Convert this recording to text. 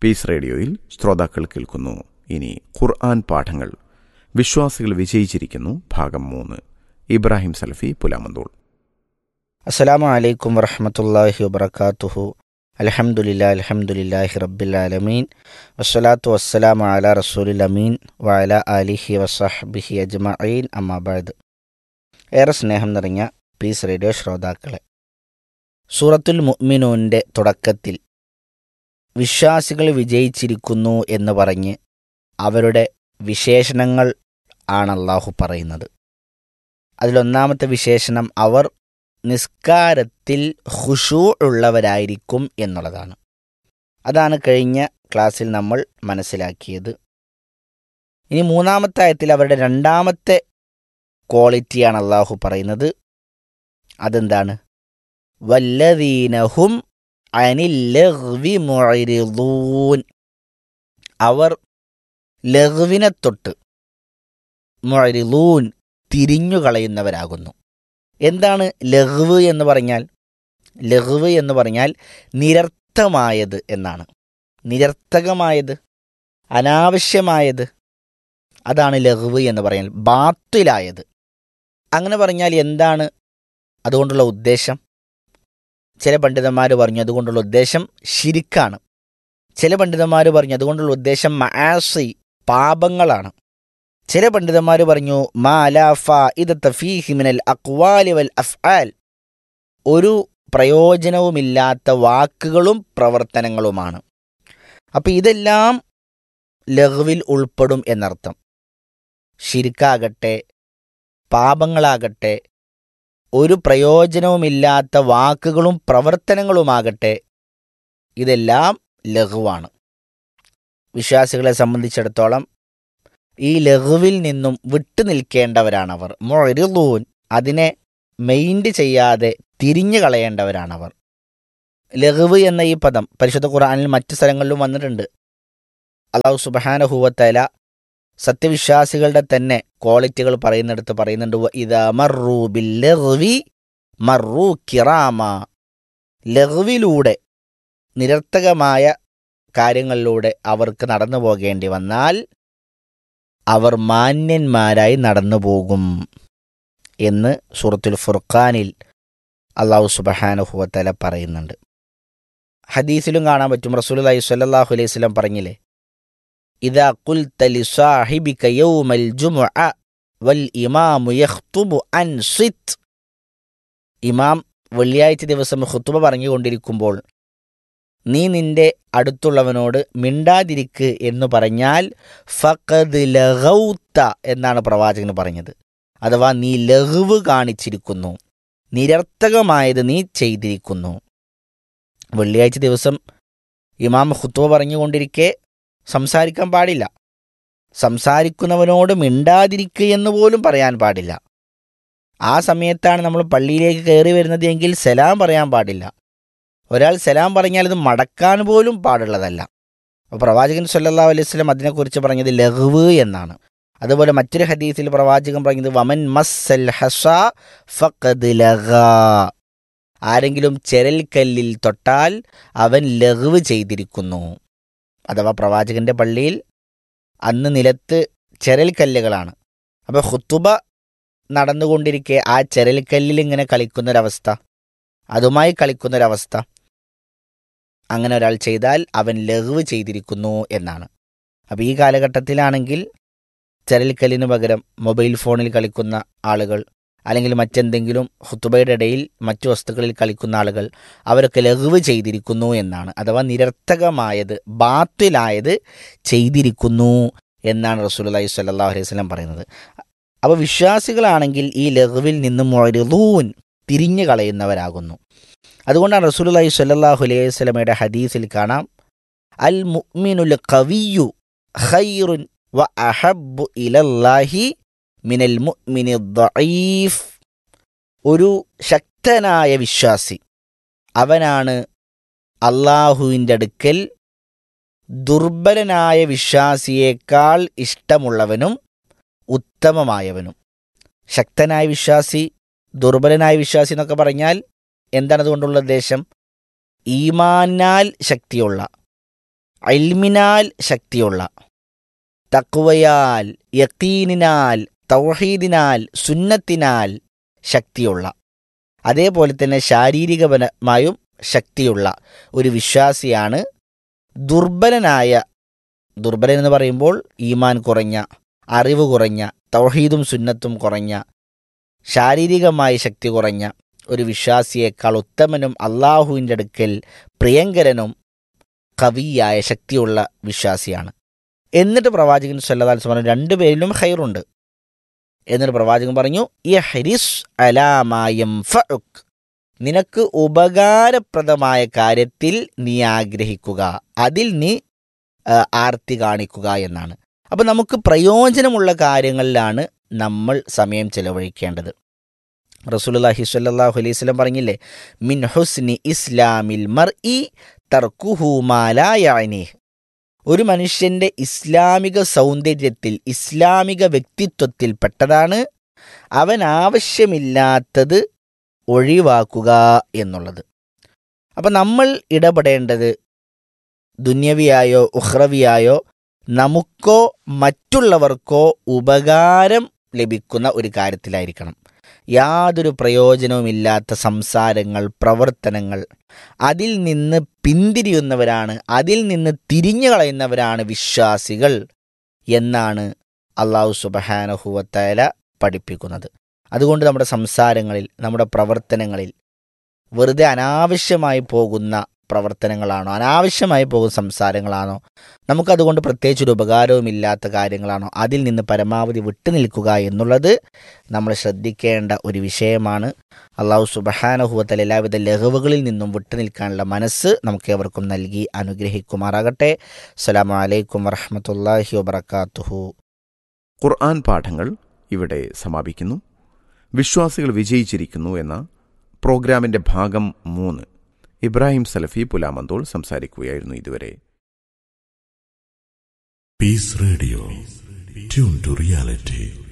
Piece റേഡിയോയിൽ ശ്രോതാക്കൾ കേൾക്കുന്നു ഇനി ഖുർആൻ പാഠങ്ങൾ വിശ്വാസികൾ വിജയിച്ചിരിക്കുന്നു ഭാഗം മൂന്ന് ഇബ്രാഹിം സൽഫി പുലാമന്തോൾ അസ്സലാമു അലൈക്കും വറഹമത്തല്ലാഹി വബർക്കാത്തുഹു അലഹമുല്ലാ അലഹമുല്ലാഹി റബ്ബിലാലമീൻ വസ്സലാത്തു വസ്സലാമു അല റസൂലിൽ അമീൻ വഅല അലിഹി വസഹബിഹി അജ്മഈൻ അമ്മാബാദ് ഏറെ സ്നേഹം നിറഞ്ഞ പീസ് റേഡിയോ ശ്രോതാക്കളെ സൂറത്തുൽ മുഅ്മിനൂൻ്റെ തുടക്കത്തിൽ വിശ്വാസികൾ വിജയിച്ചിരിക്കുന്നു എന്ന് പറഞ്ഞ് അവരുടെ വിശേഷണങ്ങൾ ആണ് അള്ളാഹു പറയുന്നത് അതിലൊന്നാമത്തെ വിശേഷണം അവർ നിസ്കാരത്തിൽ ഖുഷൂ ഉള്ളവരായിരിക്കും എന്നുള്ളതാണ് അതാണ് കഴിഞ്ഞ ക്ലാസ്സിൽ നമ്മൾ മനസ്സിലാക്കിയത് ഇനി മൂന്നാമത്തെ ആയത്തിൽ അവരുടെ രണ്ടാമത്തെ ക്വാളിറ്റിയാണ് അള്ളാഹു പറയുന്നത് അതെന്താണ് വല്ലദീനഹും അനിൽ ലഗ്വി മുഅരിദൂൻ അവർ ലഘുവിനെ തൊട്ട് മുഅരിദൂൻ തിരിഞ്ഞു കളയുന്നവരാകുന്നു എന്താണ് ലഘുവ് എന്ന് പറഞ്ഞാൽ ലഘുവ് എന്ന് പറഞ്ഞാൽ നിരർത്ഥമായത് എന്നാണ് നിരർത്ഥകമായത് അനാവശ്യമായത് അതാണ് ലഘുവ് എന്ന് പറഞ്ഞാൽ ബാത്തിലായത് അങ്ങനെ പറഞ്ഞാൽ എന്താണ് അതുകൊണ്ടുള്ള ഉദ്ദേശം ചില പണ്ഡിതന്മാർ പറഞ്ഞു അതുകൊണ്ടുള്ള ഉദ്ദേശം ശിരിക്കാണ് ചില പണ്ഡിതന്മാർ പറഞ്ഞു അതുകൊണ്ടുള്ള ഉദ്ദേശം മആസി പാപങ്ങളാണ് ചില പണ്ഡിതന്മാർ പറഞ്ഞു മാലാഫ ഇത് തഫീഹിമിനൽ അക്വാലി വൽ അഫ്ആൽ ഒരു പ്രയോജനവുമില്ലാത്ത വാക്കുകളും പ്രവർത്തനങ്ങളുമാണ് അപ്പം ഇതെല്ലാം ലഘുവിൽ ഉൾപ്പെടും എന്നർത്ഥം ശിരിക്കാകട്ടെ പാപങ്ങളാകട്ടെ ഒരു പ്രയോജനവുമില്ലാത്ത വാക്കുകളും പ്രവർത്തനങ്ങളുമാകട്ടെ ഇതെല്ലാം ലഘുവാണ് വിശ്വാസികളെ സംബന്ധിച്ചിടത്തോളം ഈ ലഘുവിൽ നിന്നും വിട്ടു നിൽക്കേണ്ടവരാണവർ മൊരുലൂൻ അതിനെ മെയിൻഡ് ചെയ്യാതെ തിരിഞ്ഞു കളയേണ്ടവരാണവർ ലഘുവ് എന്ന ഈ പദം പരിശുദ്ധ ഖുർആനിൽ മറ്റു സ്ഥലങ്ങളിലും വന്നിട്ടുണ്ട് അള്ളാഹു സുബാനഹുവത്തല സത്യവിശ്വാസികളുടെ തന്നെ ക്വാളിറ്റികൾ പറയുന്നിടത്ത് പറയുന്നുണ്ട് ഇതാ മറൂ ബിൽ ലഘുവി മറൂ കിറാമ ലഘുവിലൂടെ നിരർത്ഥകമായ കാര്യങ്ങളിലൂടെ അവർക്ക് നടന്നു പോകേണ്ടി വന്നാൽ അവർ മാന്യന്മാരായി നടന്നു പോകും എന്ന് സൂറത്തുൽ ഫുർഖാനിൽ അള്ളാഹു സുബഹാനുഹുവത്തല പറയുന്നുണ്ട് ഹദീസിലും കാണാൻ പറ്റും റസൂൽ അലൈഹി സ്വല്ലല്ലാഹു അലൈഹി സ്വലം പറഞ്ഞില്ലേ ഇതാ ഖുൽത ലിസാഹിബിക യൗമൽ ജുമുഅ വൽ ഇമാമു യഖ്തുബു അൻ സിത്ത് ഇമാം വെള്ളിയാഴ്ച ദിവസം ഖുത്തുബ പറഞ്ഞുകൊണ്ടിരിക്കുമ്പോൾ നീ നിന്റെ അടുത്തുള്ളവനോട് മിണ്ടാതിരിക്ക് എന്ന് പറഞ്ഞാൽ ഫഖദ് ലഹൗത്ത എന്നാണ് പ്രവാചകൻ പറഞ്ഞത് അഥവാ നീ ലഘുവ് കാണിച്ചിരിക്കുന്നു നിരർത്ഥകമായത് നീ ചെയ്തിരിക്കുന്നു വെള്ളിയാഴ്ച ദിവസം ഇമാം ഹുത്തുവ പറഞ്ഞുകൊണ്ടിരിക്കെ സംസാരിക്കാൻ പാടില്ല സംസാരിക്കുന്നവനോട് മിണ്ടാതിരിക്കുക എന്ന് പോലും പറയാൻ പാടില്ല ആ സമയത്താണ് നമ്മൾ പള്ളിയിലേക്ക് കയറി വരുന്നത് എങ്കിൽ സലാം പറയാൻ പാടില്ല ഒരാൾ സലാം പറഞ്ഞാൽ ഇത് മടക്കാൻ പോലും പാടുള്ളതല്ല അപ്പോൾ പ്രവാചകൻ സല്ലാ അലൈഹി സ്വലം അതിനെക്കുറിച്ച് പറഞ്ഞത് ലഘുവ് എന്നാണ് അതുപോലെ മറ്റൊരു ഹദീസിൽ പ്രവാചകൻ പറഞ്ഞത് വമൻ മസ്സൽ ഹസ ഫഖദ് ലഗ ആരെങ്കിലും ചെരൽക്കല്ലിൽ തൊട്ടാൽ അവൻ ലഘുവ് ചെയ്തിരിക്കുന്നു അഥവാ പ്രവാചകന്റെ പള്ളിയിൽ അന്ന് നിലത്ത് ചെരൽക്കല്ലുകളാണ് അപ്പോൾ ഹുത്തുബ നടന്നുകൊണ്ടിരിക്കെ ആ ചെരൽക്കല്ലിൽ ഇങ്ങനെ കളിക്കുന്നൊരവസ്ഥ അതുമായി കളിക്കുന്നൊരവസ്ഥ അങ്ങനെ ഒരാൾ ചെയ്താൽ അവൻ ലഘുവ് ചെയ്തിരിക്കുന്നു എന്നാണ് അപ്പോൾ ഈ കാലഘട്ടത്തിലാണെങ്കിൽ ചരൽക്കല്ലിന് പകരം മൊബൈൽ ഫോണിൽ കളിക്കുന്ന ആളുകൾ അല്ലെങ്കിൽ മറ്റെന്തെങ്കിലും ഹുത്തുബയുടെ ഇടയിൽ മറ്റു വസ്തുക്കളിൽ കളിക്കുന്ന ആളുകൾ അവരൊക്കെ ലഘുവ് ചെയ്തിരിക്കുന്നു എന്നാണ് അഥവാ നിരർത്ഥകമായത് ബാത്തിലായത് ചെയ്തിരിക്കുന്നു എന്നാണ് റസൂലി സ്വല്ലാ അലൈഹി സ്വലം പറയുന്നത് അപ്പോൾ വിശ്വാസികളാണെങ്കിൽ ഈ ലഘുവിൽ നിന്നും മൊരുതൂൻ തിരിഞ്ഞു കളയുന്നവരാകുന്നു അതുകൊണ്ടാണ് റസൂലുള്ളാഹി സ്വല്ലല്ലാഹു അലൈഹി വസല്ലമയുടെ ഹദീസിൽ കാണാം അൽ മുഅ്മിനുൽ ഖവിയ്യു ഖൈറുൻ വ അഹബ്ബു ഇലല്ലാഹി മിനൽ മുഅ്മിനി ദഈഫ് ഒരു ശക്തനായ വിശ്വാസി അവനാണ് അള്ളാഹുവിൻ്റെ അടുക്കൽ ദുർബലനായ വിശ്വാസിയേക്കാൾ ഇഷ്ടമുള്ളവനും ഉത്തമമായവനും ശക്തനായ വിശ്വാസി ദുർബലനായ വിശ്വാസി എന്നൊക്കെ പറഞ്ഞാൽ എന്താണ് അതുകൊണ്ടുള്ള ഉദ്ദേശം ഈമാനാൽ ശക്തിയുള്ള അൽമിനാൽ ശക്തിയുള്ള തക്വയാൽ യക്കീനിനാൽ തൗഹീദിനാൽ സുന്നത്തിനാൽ ശക്തിയുള്ള അതേപോലെ തന്നെ ശാരീരികപരമായും ശക്തിയുള്ള ഒരു വിശ്വാസിയാണ് ദുർബലനായ ദുർബലൻ എന്ന് പറയുമ്പോൾ ഈമാൻ കുറഞ്ഞ അറിവ് കുറഞ്ഞ തൗഹീദും സുന്നത്തും കുറഞ്ഞ ശാരീരികമായി ശക്തി കുറഞ്ഞ ഒരു വിശ്വാസിയേക്കാൾ ഉത്തമനും അള്ളാഹുവിൻ്റെ അടുക്കൽ പ്രിയങ്കരനും കവിയായ ശക്തിയുള്ള വിശ്വാസിയാണ് എന്നിട്ട് പ്രവാചകൻ സല്ലല്ലാഹു പറഞ്ഞു രണ്ടുപേരിലും ഹൈറുണ്ട് എന്നിട്ട് പ്രവാചകൻ പറഞ്ഞു യഹ്രിസ് അലാമായം ഫഉക് നിനക്ക് ഉപകാരപ്രദമായ കാര്യത്തിൽ നീ ആഗ്രഹിക്കുക അതിൽ നീ ആ, ആർത്തി കാണിക്കുക എന്നാണ് അപ്പം നമുക്ക് പ്രയോജനമുള്ള കാര്യങ്ങളിലാണ് നമ്മൾ സമയം ചെലവഴിക്കേണ്ടത് റസൂലുള്ളാഹി സ്വല്ലല്ലാഹു അലൈഹി വസല്ലം പറഞ്ഞില്ലേ മിൻ ഹുസ്നി ഇസ്ലാമിൽ മർഇ തർക്കുഹു മാ ലാ യഅനീഹ് ഒരു മനുഷ്യന്റെ ഇസ്ലാമിക സൗന്ദര്യത്തിൽ ഇസ്ലാമിക വ്യക്തിത്വത്തിൽ പെട്ടതാണ് അവൻ ആവശ്യമില്ലാത്തത് ഒഴിവാക്കുക എന്നുള്ളത് അപ്പം നമ്മൾ ഇടപെടേണ്ടത് ദുന്യവിയായോ ഉഹ്രവിയായോ നമുക്കോ മറ്റുള്ളവർക്കോ ഉപകാരം ലഭിക്കുന്ന ഒരു കാര്യത്തിലായിരിക്കണം യാതൊരു പ്രയോജനവുമില്ലാത്ത സംസാരങ്ങൾ പ്രവർത്തനങ്ങൾ അതിൽ നിന്ന് പിന്തിരിയുന്നവരാണ് അതിൽ നിന്ന് തിരിഞ്ഞു കളയുന്നവരാണ് വിശ്വാസികൾ എന്നാണ് അള്ളാഹു സുബഹാനഹുവത്തല പഠിപ്പിക്കുന്നത് അതുകൊണ്ട് നമ്മുടെ സംസാരങ്ങളിൽ നമ്മുടെ പ്രവർത്തനങ്ങളിൽ വെറുതെ അനാവശ്യമായി പോകുന്ന പ്രവർത്തനങ്ങളാണോ അനാവശ്യമായി പോകുന്ന സംസാരങ്ങളാണോ നമുക്കതുകൊണ്ട് പ്രത്യേകിച്ചൊരു ഉപകാരവുമില്ലാത്ത കാര്യങ്ങളാണോ അതിൽ നിന്ന് പരമാവധി വിട്ടുനിൽക്കുക എന്നുള്ളത് നമ്മൾ ശ്രദ്ധിക്കേണ്ട ഒരു വിഷയമാണ് അള്ളാഹു സുബഹാനഹുവത്തൽ എല്ലാവിധ ലഘുവുകളിൽ നിന്നും വിട്ടുനിൽക്കാനുള്ള മനസ്സ് നമുക്ക് ഏവർക്കും നൽകി അനുഗ്രഹിക്കുമാറാകട്ടെ അസ്സലാമു അലൈക്കും വറഹമത്തല്ലാഹി വബർക്കാത്തുഹു ഖുർആൻ പാഠങ്ങൾ ഇവിടെ സമാപിക്കുന്നു വിശ്വാസികൾ വിജയിച്ചിരിക്കുന്നു എന്ന പ്രോഗ്രാമിന്റെ ഭാഗം മൂന്ന് ഇബ്രാഹിം സലഫി പുലാമന്തോൾ സംസാരിക്കുകയായിരുന്നു ഇതുവരെ Peace Radio. Tune to reality.